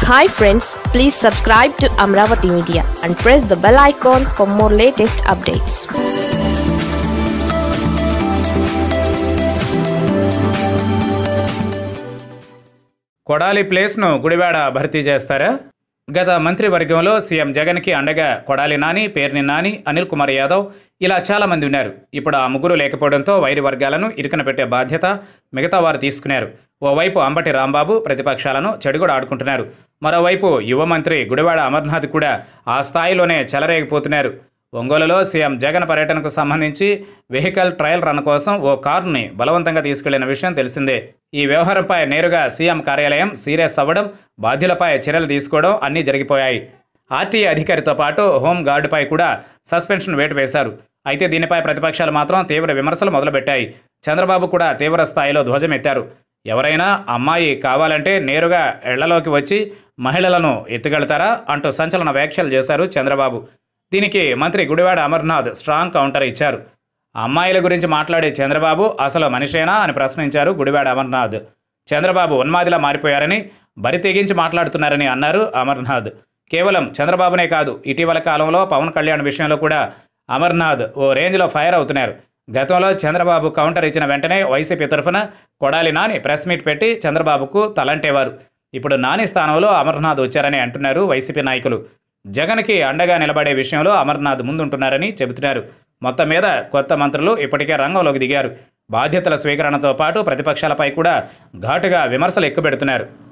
hi friends please subscribe to Amaravati media and press the bell icon for more latest updates Kodali ప్లేస్ను గుడివాడ భర్తీ చేస్తారా గత మంత్రివర్గంలో సీఎం జగన్కి అండగా కొడాలి నాని పేర్ని నాని అనిల్ కుమార్ యాదవ్ ఇలా చాలామంది ఉన్నారు ఇప్పుడు ఆ ముగ్గురు లేకపోవడంతో వైరి వర్గాలను ఇరుకన పెట్టే బాధ్యత మిగతా వారు తీసుకున్నారు ఓవైపు అంబటి రాంబాబు ప్రతిపక్షాలను చెడుగుడు ఆడుకుంటున్నారు మరోవైపు యువ మంత్రి గుడివాడ అమర్నాథ్ కూడా ఆ స్థాయిలోనే చెలరేగిపోతున్నారు ఒంగోలులో సీఎం జగన్ పర్యటనకు సంబంధించి వెహికల్ ట్రయల్ రన్ కోసం ఓ కారుని బలవంతంగా తీసుకెళ్లిన విషయం తెలిసిందే ఈ వ్యవహారంపై నేరుగా సీఎం కార్యాలయం సీరియస్ అవ్వడం బాధ్యులపై చర్యలు తీసుకోవడం అన్నీ జరిగిపోయాయి ఆర్టీఏ అధికారితో పాటు హోం గార్డుపై కూడా సస్పెన్షన్ వేటు వేశారు అయితే దీనిపై ప్రతిపక్షాలు మాత్రం తీవ్ర విమర్శలు మొదలుపెట్టాయి చంద్రబాబు కూడా తీవ్ర స్థాయిలో ధ్వజమెత్తారు ఎవరైనా అమ్మాయి కావాలంటే నేరుగా ఇళ్లలోకి వచ్చి మహిళలను ఎత్తుకెళ్తారా అంటూ సంచలన వ్యాఖ్యలు చేశారు చంద్రబాబు దీనికి మంత్రి గుడివాడ అమర్నాథ్ స్ట్రాంగ్ కౌంటర్ ఇచ్చారు అమ్మాయిల గురించి మాట్లాడే చంద్రబాబు అసలు మనిషేనా అని ప్రశ్నించారు గుడివాడ అమర్నాథ్ చంద్రబాబు ఉన్మాదిలా మారిపోయారని బరి తెగించి మాట్లాడుతున్నారని అన్నారు అమర్నాథ్ కేవలం చంద్రబాబునే కాదు ఇటీవల కాలంలో పవన్ కళ్యాణ్ విషయంలో కూడా అమర్నాథ్ ఓ రేంజ్లో ఫైర్ అవుతున్నారు గతంలో చంద్రబాబు కౌంటర్ ఇచ్చిన వెంటనే వైసీపీ తరఫున కొడాలి నాని ప్రెస్ మీట్ పెట్టి చంద్రబాబుకు తలంటేవారు ఇప్పుడు నాని స్థానంలో అమర్నాథ్ వచ్చారని అంటున్నారు వైసీపీ నాయకులు జగన్కి అండగా నిలబడే విషయంలో అమర్నాథ్ ముందుంటున్నారని చెబుతున్నారు మొత్తం మీద కొత్త మంత్రులు ఇప్పటికే రంగంలోకి దిగారు బాధ్యతల స్వీకరణతో పాటు ప్రతిపక్షాలపై కూడా ఘాటుగా విమర్శలు ఎక్కుపెడుతున్నారు